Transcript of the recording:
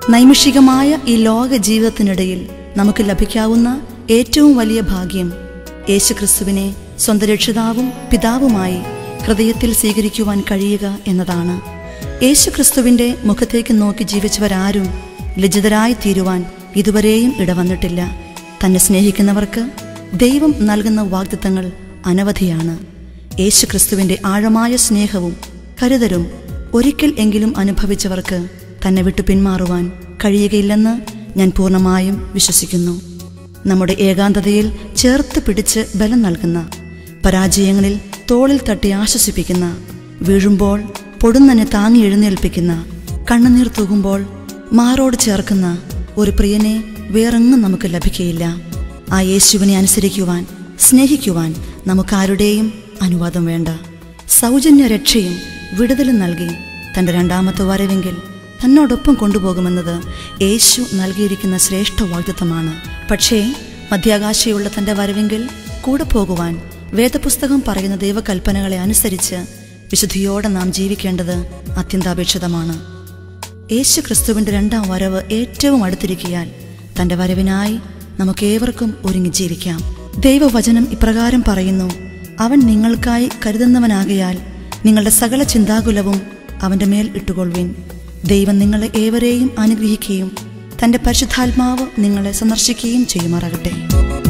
നൈമിഷികമായ ഈ ലോക ജീവിതത്തിനിടയിൽ നമുക്ക് ലഭിക്കാവുന്ന ഏറ്റവും വലിയ ഭാഗ്യം യേശുക്രിസ്തുവിനെ സ്വന്തം രക്ഷിതാവും പിതാവുമായി ഹൃദയത്തിൽ സ്വീകരിക്കുവാൻ കഴിയുക എന്നതാണ് യേശുക്രിസ്തുവിന്റെ മുഖത്തേക്ക് നോക്കി ജീവിച്ചവരാരും ലജ്ജിതരായി തീരുവാൻ ഇതുവരെയും ഇടവന്നിട്ടില്ല തന്നെ സ്നേഹിക്കുന്നവർക്ക് ദൈവം നൽകുന്ന വാഗ്ദത്തങ്ങൾ അനവധിയാണ് യേശുക്രിസ്തുവിന്റെ ആഴമായ സ്നേഹവും കരുതലും ഒരിക്കൽ എങ്കിലും അനുഭവിച്ചവർക്ക് തന്നെ വിട്ടു പിന്മാറുവാൻ കഴിയുകയില്ലെന്ന് ഞാൻ പൂർണ്ണമായും വിശ്വസിക്കുന്നു നമ്മുടെ ഏകാന്തതയിൽ ചേർത്ത് പിടിച്ച് ബലം നൽകുന്ന പരാജയങ്ങളിൽ തോളിൽ തട്ടി ആശ്വസിപ്പിക്കുന്ന വീഴുമ്പോൾ പൊടുന്നനെ താങ്ങി എഴുന്നേൽപ്പിക്കുന്ന കണ്ണുനീർ തൂകുമ്പോൾ മാറോട് ചേർക്കുന്ന ഒരു പ്രിയനെ വേറെങ്ങും നമുക്ക് ലഭിക്കയില്ല ആ യേശുവിനെ അനുസരിക്കുവാൻ സ്നേഹിക്കുവാൻ നമുക്കാരുടെയും അനുവാദം വേണ്ട സൗജന്യ രക്ഷയും വിടുതലും നൽകി തന്റെ രണ്ടാമത്തെ വരവെങ്കിൽ തന്നോടൊപ്പം കൊണ്ടുപോകുമെന്നത് യേശു നൽകിയിരിക്കുന്ന ശ്രേഷ്ഠ വാഗ്ദത്തമാണ് പക്ഷേ മധ്യാകാശയുള്ള തന്റെ വരവെങ്കിൽ കൂടെ പോകുവാൻ വേദപുസ്തകം പറയുന്ന ദൈവകൽപ്പനകളെ അനുസരിച്ച് വിശുദ്ധിയോടെ നാം ജീവിക്കേണ്ടത് അത്യന്താപേക്ഷിതമാണ് യേശു ക്രിസ്തുവിന്റെ രണ്ടാം വരവ് ഏറ്റവും അടുത്തിരിക്കിയാൽ തന്റെ വരവിനായി നമുക്കേവർക്കും ഒരുങ്ങി ജീവിക്കാം ദൈവവചനം ഇപ്രകാരം പറയുന്നു അവൻ നിങ്ങൾക്കായി കരുതുന്നവനാകയാൽ നിങ്ങളുടെ സകല ചിന്താകുലവും അവന്റെ മേൽ ഇട്ടുകൊള്ളുവിൻ ദൈവം നിങ്ങളെ ഏവരെയും അനുഗ്രഹിക്കുകയും തന്റെ പരിശുദ്ധാത്മാവ് നിങ്ങളെ സന്ദർശിക്കുകയും ചെയ്യുമാറാകട്ടെ